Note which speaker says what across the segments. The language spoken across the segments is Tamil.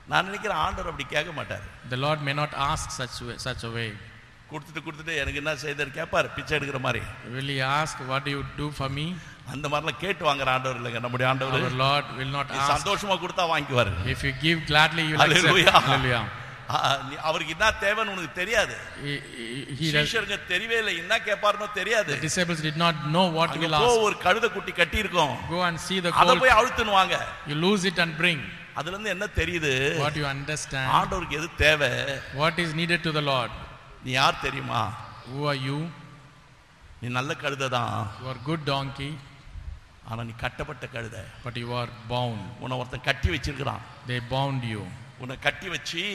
Speaker 1: நான் நினைக்கிறேன் ஆண்டவர் அப்படி கேட்க மாட்டார்
Speaker 2: The Lord may not ask such, way- such a way.
Speaker 1: கொடுத்துட்டு கொடுத்துட்டு எனக்கு என்ன செய்தார் கேட்பார் பிச்சை எடுக்கிற மாதிரி
Speaker 2: Will He ask, What do you do for me?
Speaker 1: அந்த மாதிரிலாம் கேட்டு வாங்குற ஆண்டவர் இல்லைங்க நம்முடைய
Speaker 2: Our
Speaker 1: ஆண்டவர்
Speaker 2: Lord will not
Speaker 1: நீ
Speaker 2: ask.
Speaker 1: சந்தோஷமா கொடுத்தா வாங்கிக்குவாரு
Speaker 2: If you give gladly, you will accept.
Speaker 1: Hallelujah.
Speaker 2: Hallelujah.
Speaker 1: ஆ, நீ- அவருக்கு என்ன தேவைன்னு உனக்கு தெரியாது
Speaker 2: He, he, he does,
Speaker 1: சீஷருக்கு தெரியவே இல்லை என்ன கேட்பாருனோ தெரியாது
Speaker 2: the disciples did not know what
Speaker 1: அங்க
Speaker 2: will
Speaker 1: போ
Speaker 2: ask.
Speaker 1: ஒரு கழுத குட்டி கட்டி இருக்கும்
Speaker 2: Go and see the
Speaker 1: அதை
Speaker 2: colt.
Speaker 1: போய் அழுத்துன்னு வாங்க
Speaker 2: You lose it and bring.
Speaker 1: அதுல இருந்து என்ன தெரியுது
Speaker 2: What you understand.
Speaker 1: ஆண்டவருக்கு எது தேவை
Speaker 2: What is needed to the Lord.
Speaker 1: நீ யார் தெரியுமா
Speaker 2: Who are you?
Speaker 1: நீ நல்ல கழுதை தான்
Speaker 2: You are good donkey,
Speaker 1: ஆனா நீ கட்டப்பட்ட கழுதை
Speaker 2: but you are bound.
Speaker 1: உன்னை ஒருத்தன் கட்டி வச்சிருக்கிறான்
Speaker 2: They bound you.
Speaker 1: உன்னை கட்டி வச்சு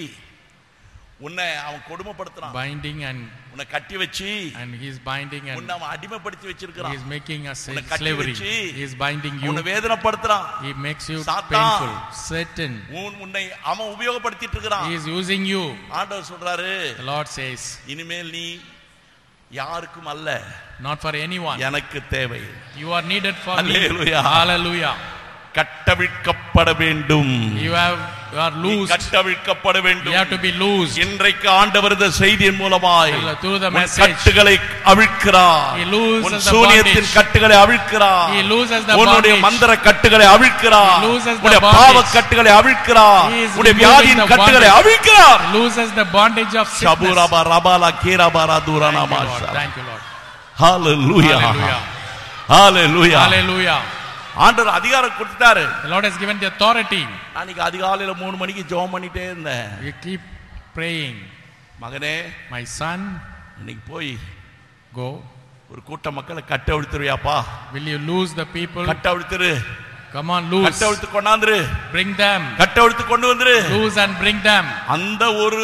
Speaker 1: உன்னை அவன் கொடுமைப்படுத்துறான்
Speaker 2: Binding and
Speaker 1: உன்னை கட்டி வச்சு
Speaker 2: and he is binding and
Speaker 1: உன்னை அவன் அடிமைப்படுத்தி
Speaker 2: he
Speaker 1: வச்சிருக்கிறான்
Speaker 2: is making us
Speaker 1: உன்னை கட்டி
Speaker 2: slavery.
Speaker 1: வச்சு
Speaker 2: He is binding you.
Speaker 1: உன்னை வேதனைப்படுத்துறான்
Speaker 2: He makes you
Speaker 1: சாத்தான்.
Speaker 2: painful. Satan.
Speaker 1: உன் உன்னை அவன் உபயோகப்படுத்திட்டு இருக்கிறான்
Speaker 2: He is using you.
Speaker 1: ஆண்டவர் சொல்றாரு
Speaker 2: The Lord says,
Speaker 1: இனிமேல் நீ யாருக்கும் அல்ல
Speaker 2: not for anyone.
Speaker 1: எனக்கு தேவை
Speaker 2: You are needed for me.
Speaker 1: Hallelujah.
Speaker 2: Hallelujah.
Speaker 1: கட்டவிழ்க்கப்பட வேண்டும்
Speaker 2: You have you are
Speaker 1: நீ
Speaker 2: loosed.
Speaker 1: கட்டவிழ்க்கப்பட
Speaker 2: You
Speaker 1: வேண்டும்
Speaker 2: have to be loosed.
Speaker 1: இன்றைக்கு ஆண்டவர் இந்த செய்தியின் மூலமாய்
Speaker 2: Through the
Speaker 1: உன்
Speaker 2: message.
Speaker 1: கட்டுகளை அவிழ்க்கிறார்
Speaker 2: He looses
Speaker 1: உன்
Speaker 2: the
Speaker 1: சூனியத்தின்
Speaker 2: bondage.
Speaker 1: கட்டுகளை அவிழ்க்கிறார்
Speaker 2: He looses the
Speaker 1: உன்னுடைய
Speaker 2: bondage.
Speaker 1: மந்திர கட்டுகளை அவிழ்க்கிறார்
Speaker 2: He looses the
Speaker 1: உன்னுடைய
Speaker 2: bondage.
Speaker 1: பாவ கட்டுகளை அவிழ்க்கிறார்
Speaker 2: He is
Speaker 1: உன்னுடைய
Speaker 2: removing
Speaker 1: வியாதியின்
Speaker 2: the
Speaker 1: கட்டுகளை
Speaker 2: bondage.
Speaker 1: அவிழ்க்கிறார்
Speaker 2: Loses the bondage of sickness.
Speaker 1: ஷபுரபா ரபாலா கீரபாரா
Speaker 2: Thank you,
Speaker 1: தூரானாமா
Speaker 2: Lord. Thank you, Lord.
Speaker 1: Hallelujah
Speaker 2: Hallelujah.
Speaker 1: Hallelujah
Speaker 2: Hallelujah.
Speaker 1: ஆண்டவர் அதிகாரம் கொடுத்துட்டாரு
Speaker 2: The Lord has given the authority.
Speaker 1: அன்னைக்கு அதிகாலையில மூணு மணிக்கு ஜெபம் பண்ணிட்டே இருந்தேன்
Speaker 2: You keep praying.
Speaker 1: மகனே
Speaker 2: My son,
Speaker 1: இன்னைக்கு போய்
Speaker 2: go.
Speaker 1: ஒரு கூட்ட மக்களை கட்ட அழுத்துருவியாப்பா
Speaker 2: Will you lose the people?
Speaker 1: கட்ட அழுத்துரு
Speaker 2: Come on, lose.
Speaker 1: கட்ட அழுத்து கொண்டாந்துரு
Speaker 2: Bring them.
Speaker 1: கட்ட அழுத்து கொண்டு வந்துரு
Speaker 2: Lose and bring them.
Speaker 1: அந்த ஒரு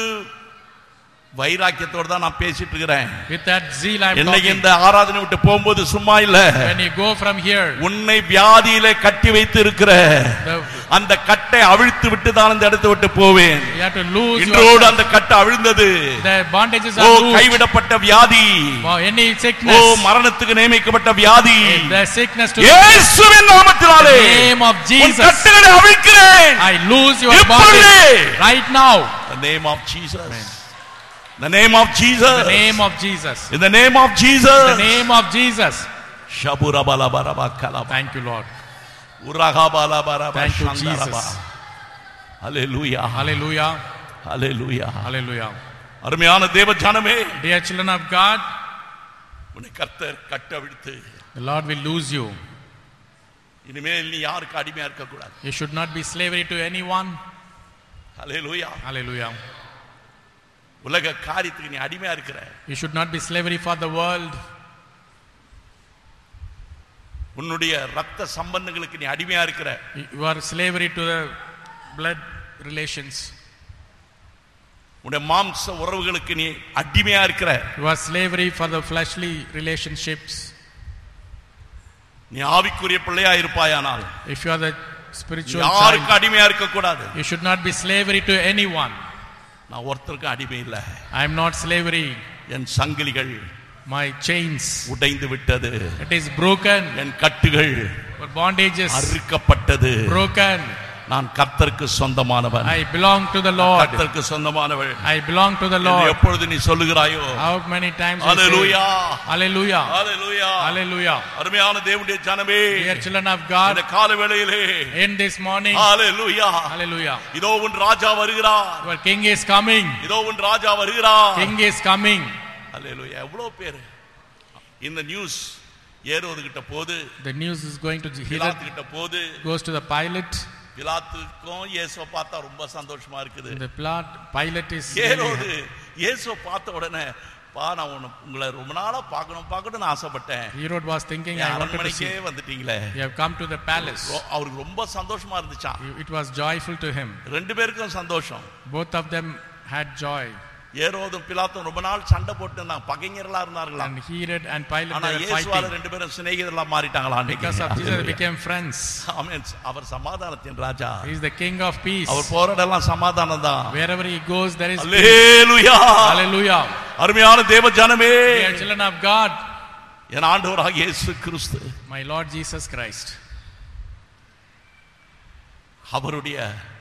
Speaker 1: வைராக்கியத்தோட தான் நான் பேசிட்டு இருக்கிறேன்
Speaker 2: With that zeal I am
Speaker 1: இன்னைக்கு
Speaker 2: talking.
Speaker 1: இந்த ஆராதனை விட்டு போகும்போது சும்மா இல்ல
Speaker 2: When you go from here,
Speaker 1: உன்னை வியாதியிலே கட்டி வைத்து இருக்கிற
Speaker 2: the,
Speaker 1: அந்த கட்டை அவிழ்த்து விட்டு தான் அந்த இடத்தை விட்டு போவேன்
Speaker 2: you have to lose
Speaker 1: இன்றோடு
Speaker 2: yourself.
Speaker 1: அந்த கட்டை அவிழ்ந்தது
Speaker 2: The bondages
Speaker 1: O
Speaker 2: are loosed.
Speaker 1: கைவிடப்பட்ட வியாதி
Speaker 2: For any
Speaker 1: ஓ
Speaker 2: sickness,
Speaker 1: மரணத்துக்கு நியமிக்கப்பட்ட வியாதி
Speaker 2: the sickness to the
Speaker 1: இயேசுவின் நாமத்தினாலே
Speaker 2: name of
Speaker 1: உன்
Speaker 2: Jesus.
Speaker 1: கட்டுகளை அவிழ்க்கிறேன்
Speaker 2: I lose your
Speaker 1: இப்பொழுதே.
Speaker 2: bondage right now.
Speaker 1: the name of Jesus the name of Jesus
Speaker 2: The name of Jesus.
Speaker 1: in the name of Jesus
Speaker 2: The name of Jesus.
Speaker 1: ஷபுரபலபரப கலப
Speaker 2: Thank you, Lord.
Speaker 1: உரகபலபரப
Speaker 2: Thank you,
Speaker 1: சந்தரப
Speaker 2: Jesus.
Speaker 1: Hallelujah
Speaker 2: Hallelujah.
Speaker 1: Hallelujah
Speaker 2: Hallelujah.
Speaker 1: அருமையான தேவ ஜனமே
Speaker 2: Dear children of God,
Speaker 1: உன்னை கர்த்தர் கட்டவிழ்த்து
Speaker 2: the Lord will lose you.
Speaker 1: இனிமேல் நீ யாருக்கு அடிமையா இருக்க கூடாது
Speaker 2: You should not be slavery to anyone.
Speaker 1: Hallelujah
Speaker 2: Hallelujah.
Speaker 1: உலக காரியத்துக்கு நீ அடிமையா இருக்கிற
Speaker 2: You should not be slavery for the world.
Speaker 1: உன்னுடைய ரத்த சம்பந்தங்களுக்கு நீ அடிமையா இருக்கிற
Speaker 2: You are slavery to the blood relations.
Speaker 1: உன்னுடைய மாம்ச உறவுகளுக்கு நீ அடிமையா இருக்கிற
Speaker 2: You are slavery for the fleshly relationships.
Speaker 1: நீ ஆவிக்குரிய பிள்ளையா இருப்பாயானால்
Speaker 2: If you are the spiritual
Speaker 1: யாருக்கு
Speaker 2: child,
Speaker 1: அடிமையா இருக்க கூடாது
Speaker 2: you should not be slavery to anyone.
Speaker 1: நான் ஒருத்தருக்கும் அடிமை இல்ல
Speaker 2: I am not slavery.
Speaker 1: என் சங்கிலிகள்
Speaker 2: My chains,
Speaker 1: உடைந்து விட்டது
Speaker 2: it is broken.
Speaker 1: என் கட்டுகள்
Speaker 2: Our bondages,
Speaker 1: அறுக்கப்பட்டது
Speaker 2: broken.
Speaker 1: நான் கர்த்தருக்கு சொந்தமானவன்
Speaker 2: I belong to the Lord.
Speaker 1: கர்த்தருக்கு சொந்தமானவள்
Speaker 2: I belong to the
Speaker 1: என்று
Speaker 2: Lord.
Speaker 1: எப்பொழுது நீ சொல்லுகிறாயோ
Speaker 2: How many times we say,
Speaker 1: hallelujah
Speaker 2: Hallelujah.
Speaker 1: Hallelujah
Speaker 2: Hallelujah.
Speaker 1: அருமையான தேவனுடைய ஜனமே
Speaker 2: Dear children of
Speaker 1: இந்த
Speaker 2: God,
Speaker 1: கால வேளையிலே
Speaker 2: in this morning,
Speaker 1: hallelujah
Speaker 2: Hallelujah.
Speaker 1: இதோ உன் ராஜா வருகிறார்
Speaker 2: Your King is coming.
Speaker 1: இதோ உன் ராஜா வருகிறார்
Speaker 2: King is coming.
Speaker 1: ஹalleluya எவ்வளவு பேர் இந்த நியூஸ் ஏரோது கிட்ட போது
Speaker 2: The news is going to Herod,
Speaker 1: பிலாத்து கிட்ட போது
Speaker 2: goes to the pilot.
Speaker 1: பிலாத்துக்கும் இயேசுவை பார்த்தா ரொம்ப சந்தோஷமா இருக்குது
Speaker 2: The plot, pilot is
Speaker 1: ஏரோது இயேசுவை பார்த்த உடனே பா நான் உன்னை உங்களை ரொம்ப நாளா பார்க்கணும் பார்க்கணும்னு ஆசைப்பட்டேன்
Speaker 2: Herod was thinking,
Speaker 1: N
Speaker 2: I wanted to
Speaker 1: அரண்மனைக்கே
Speaker 2: see.
Speaker 1: வந்துட்டீங்களே
Speaker 2: You have come to the palace.
Speaker 1: ரொ- அவருக்கு ரொம்ப சந்தோஷமா இருந்துச்சான்
Speaker 2: It was joyful to him.
Speaker 1: ரெண்டு பேருக்கும் சந்தோஷம்
Speaker 2: Both of them had joy.
Speaker 1: ஏரோதும் பிலாத்தும் ரொம்ப நாள் சண்டை போட்டு இருந்தாங்க பகைஞர்களா இருந்தார்களாம்
Speaker 2: And Herod and Pilate
Speaker 1: ஆனா
Speaker 2: they were
Speaker 1: இயேசுவால
Speaker 2: fighting.
Speaker 1: ரெண்டு பேரும் சிநேகிதர்களா மாறிட்டாங்களா
Speaker 2: Because of Jesus, they became friends.
Speaker 1: ஆமென். அவர் சமாதானத்தின் ராஜா
Speaker 2: He is the King of peace.
Speaker 1: அவர் போராடெல்லாம் சமாதானம் தான்
Speaker 2: Wherever he goes, there is peace.
Speaker 1: Hallelujah
Speaker 2: Hallelujah.
Speaker 1: அருமையான தேவ ஜனமே
Speaker 2: Dear children of God,
Speaker 1: என் ஆண்டவராக இயேசு கிறிஸ்து
Speaker 2: my Lord Jesus Christ,
Speaker 1: அவருடைய